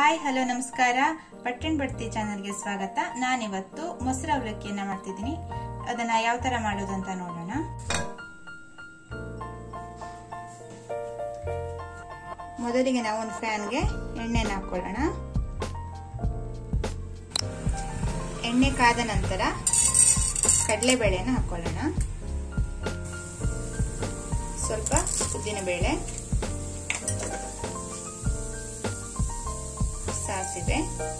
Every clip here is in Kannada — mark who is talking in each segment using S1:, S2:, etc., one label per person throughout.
S1: ಹಾಯ್ ಹಲೋ ನಮಸ್ಕಾರ ಪಟ್ಟಣ್ ಬಡ್ತಿ ಚಾನಲ್ಗೆ ಸ್ವಾಗತ ನಾನಿವತ್ತು ಮೊಸರು ಅವಲಕ್ಕಿಯನ್ನ ಮಾಡ್ತಿದ್ದೀನಿ ಅದನ್ನ ಯಾವ ತರ ಮಾಡೋದು ಅಂತ ನೋಡೋಣ ಮೊದಲಿಗೆ ನಾವು ಒಂದು ಫ್ಯಾನ್ಗೆ ಎಣ್ಣೆನ ಹಾಕೊಳ್ಳೋಣ ಎಣ್ಣೆ ಕಾದ ನಂತರ ಕಡಲೆಬೇಳೆನ ಹಾಕೊಳ್ಳೋಣ ಸ್ವಲ್ಪ ಉದ್ದಿನಬೇಳೆ ಸಾಸಿವೆ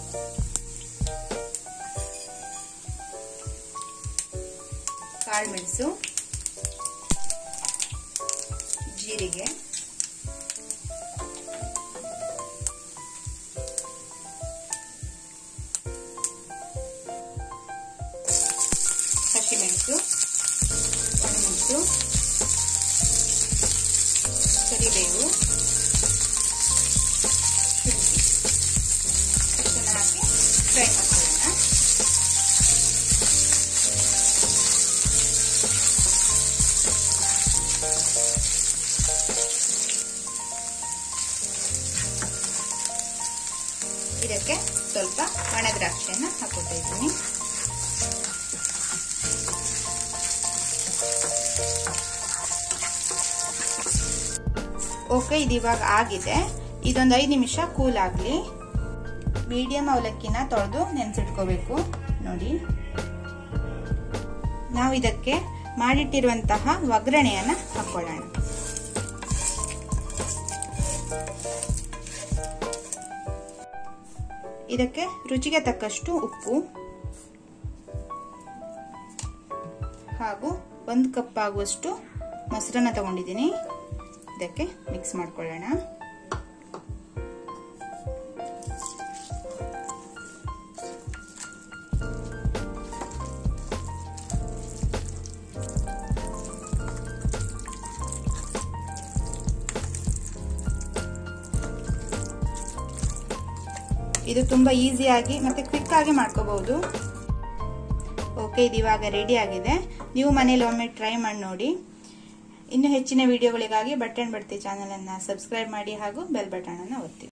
S1: ಕಾಳುಮೆಣಸು ಜೀರಿಗೆ ಹಸಿಮೆಣಸು ಒಣಮೆಣಸು ಕರಿಬೇವು ಶುಂಠಿ ಇಷ್ಟನ್ನು ಹಾಕಿ ಫ್ರೈ ಮಾಡ್ಕೊಳ್ಳೋಣ ಇದಕ್ಕೆ ಸ್ವಲ್ಪ ಒಣ ದ್ರಾಕ್ಷಿಯನ್ನು ಹಾಕೋತಾ ಇದ್ದೀನಿ ಓಕೆ ಇದು ಇವಾಗ ಆಗಿದೆ ಇದೊಂದು ಐದು ನಿಮಿಷ ಕೂಲ್ ಆಗಲಿ ಮೀಡಿಯಂ ಅವಲಕ್ಕಿನ ತೊಳೆದು ನೆನೆಸಿಟ್ಕೋಬೇಕು ನೋಡಿ ನಾವು ಇದಕ್ಕೆ ಮಾಡಿಟ್ಟಿರುವಂತಹ ಒಗ್ಗರಣೆಯನ್ನ ಹಾಕೊಳ್ಳೋಣ ಇದಕ್ಕೆ ರುಚಿಗೆ ತಕ್ಕಷ್ಟು ಉಪ್ಪು ಹಾಗೂ ಒಂದು ಕಪ್ ಆಗುವಷ್ಟು ಮೊಸರನ್ನ ತಗೊಂಡಿದ್ದೀನಿ ಇದಕ್ಕೆ ಮಿಕ್ಸ್ ಮಾಡ್ಕೊಳ್ಳೋಣ ಇದು ತುಂಬಾ ಈಸಿಯಾಗಿ ಮತ್ತೆ ಕ್ವಿಕ್ ಆಗಿ ಮಾಡ್ಕೋಬಹುದು ಓಕೆ ಇದು ಇವಾಗ ರೆಡಿ ಆಗಿದೆ ನೀವು ಮನೇಲಿ ಒಮ್ಮೆ ಟ್ರೈ ಮಾಡಿ ನೋಡಿ ಇನ್ನು ಹೆಚ್ಚಿನ ವಿಡಿಯೋಗಳಿಗಾಗಿ ಬಟ್ಟೆ ಬಡ್ತಿ ಚಾನಲ್ ಅನ್ನ ಸಬ್ಸ್ಕ್ರೈಬ್ ಮಾಡಿ ಹಾಗೂ ಬೆಲ್ ಬಟನ್ ಅನ್ನು ಒತ್ತಿ